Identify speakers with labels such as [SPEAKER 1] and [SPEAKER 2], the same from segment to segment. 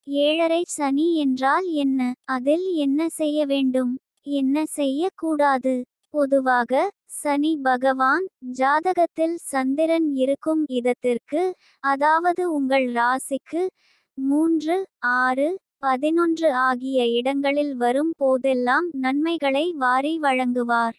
[SPEAKER 1] ஏழரை சனி என்றால் என்ன அதில் என்ன செய்ய வேண்டும் என்ன செய்யக்கூடாது பொதுவாக சனி பகவான் ஜாதகத்தில் சந்திரன் இருக்கும் இடத்திற்கு அதாவது உங்கள் ராசிக்கு மூன்று ஆறு பதினொன்று ஆகிய இடங்களில் வரும் போதெல்லாம் நன்மைகளை வாரி வழங்குவார்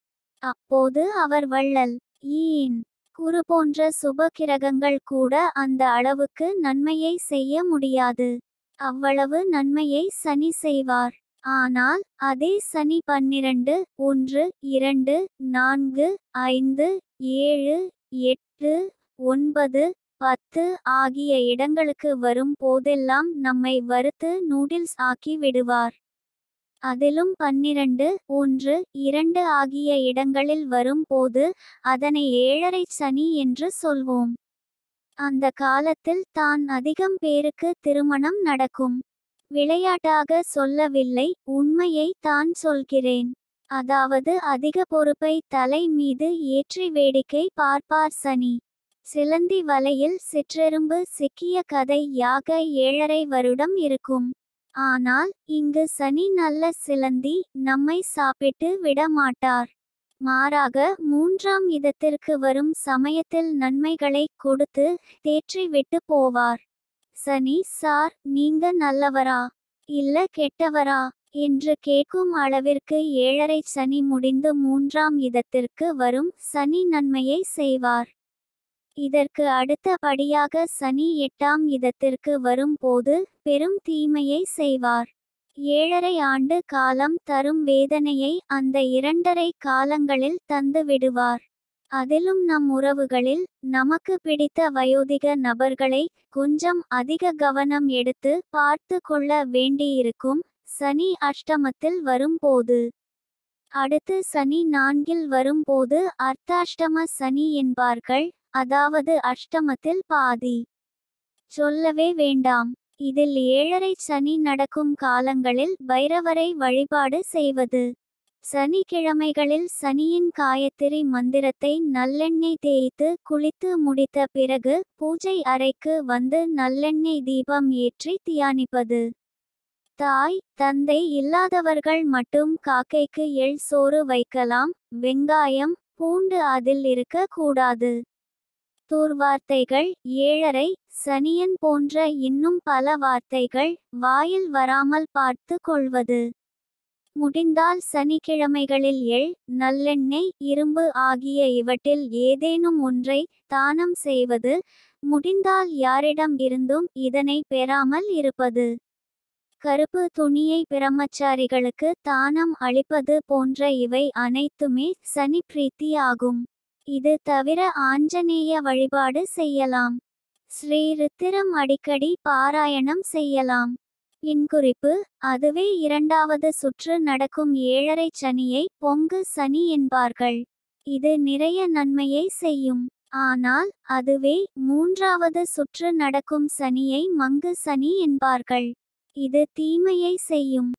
[SPEAKER 1] அப்போது அவர் வள்ளல் ஈன் குரு போன்ற சுபகிரகங்கள் கூட அந்த அளவுக்கு நன்மையை செய்ய முடியாது அவ்வளவு நன்மையை சனி செய்வார் ஆனால் அதே சனி பன்னிரண்டு ஒன்று இரண்டு நான்கு ஐந்து ஏழு எட்டு ஒன்பது பத்து ஆகிய இடங்களுக்கு வரும் போதெல்லாம் நம்மை வறுத்து நூடில்ஸ் ஆக்கி விடுவார் அதிலும் பன்னிரண்டு ஒன்று இரண்டு ஆகிய இடங்களில் வரும் போது அதனை ஏழரை சனி என்று சொல்வோம் அந்த காலத்தில் தான் அதிகம் பேருக்கு திருமணம் நடக்கும் விளையாட்டாக சொல்லவில்லை உண்மையை தான் சொல்கிறேன் அதாவது அதிக பொறுப்பை தலை மீது ஏற்றி வேடிக்கை பார்ப்பார் சனி சிலந்தி வலையில் சிற்றெரும்பு சிக்கிய கதை யாக ஏழரை வருடம் இருக்கும் ஆனால் இங்கு சனி நல்ல சிலந்தி நம்மை சாப்பிட்டு விட மாட்டார் மாறாக மூன்றாம் இடத்திற்கு வரும் சமயத்தில் நன்மைகளை கொடுத்து தேற்றி விட்டு போவார் சனி சார் நீங்க நல்லவரா இல்ல கெட்டவரா என்று கேட்கும் அளவிற்கு ஏழரை சனி முடிந்து மூன்றாம் இடத்திற்கு வரும் சனி நன்மையை செய்வார் இதற்கு அடுத்த படியாக சனி எட்டாம் இடத்திற்கு வரும்போது பெரும் தீமையை செய்வார் ஏழரை ஆண்டு காலம் தரும் வேதனையை அந்த இரண்டரை காலங்களில் தந்து விடுவார் அதிலும் நம் உறவுகளில் நமக்கு பிடித்த வயோதிக நபர்களை கொஞ்சம் அதிக கவனம் எடுத்து பார்த்து கொள்ள வேண்டியிருக்கும் சனி அஷ்டமத்தில் வரும்போது அடுத்து சனி நான்கில் வரும்போது அர்த்தாஷ்டம சனி என்பார்கள் அதாவது அஷ்டமத்தில் பாதி சொல்லவே வேண்டாம் இதில் ஏழரை சனி நடக்கும் காலங்களில் பைரவரை வழிபாடு செய்வது சனிக்கிழமைகளில் சனியின் காயத்திரி மந்திரத்தை நல்லெண்ணெய் தேய்த்து குளித்து முடித்த பிறகு பூஜை அறைக்கு வந்து நல்லெண்ணெய் தீபம் ஏற்றி தியானிப்பது தாய் தந்தை இல்லாதவர்கள் மட்டும் காக்கைக்கு எள் சோறு வைக்கலாம் வெங்காயம் பூண்டு அதில் இருக்க கூடாது தூர்வார்த்தைகள் ஏழரை சனியன் போன்ற இன்னும் பல வார்த்தைகள் வாயில் வராமல் பார்த்து கொள்வது முடிந்தால் சனிக்கிழமைகளில் எள் நல்லெண்ணெய் இரும்பு ஆகிய இவற்றில் ஏதேனும் ஒன்றை தானம் செய்வது முடிந்தால் யாரிடம் இருந்தும் இதனை பெறாமல் இருப்பது கருப்பு துணியை பிரம்மச்சாரிகளுக்கு தானம் அளிப்பது போன்ற இவை அனைத்துமே சனி பிரீத்தி ஆகும் இது தவிர ஆஞ்சநேய வழிபாடு செய்யலாம் ஸ்ரீ ருத்திரம் அடிக்கடி பாராயணம் செய்யலாம் இன்குறிப்பு அதுவே இரண்டாவது சுற்று நடக்கும் ஏழரை சனியை பொங்கு சனி என்பார்கள் இது நிறைய நன்மையை செய்யும் ஆனால் அதுவே மூன்றாவது சுற்று நடக்கும் சனியை மங்கு சனி என்பார்கள் இது தீமையை செய்யும்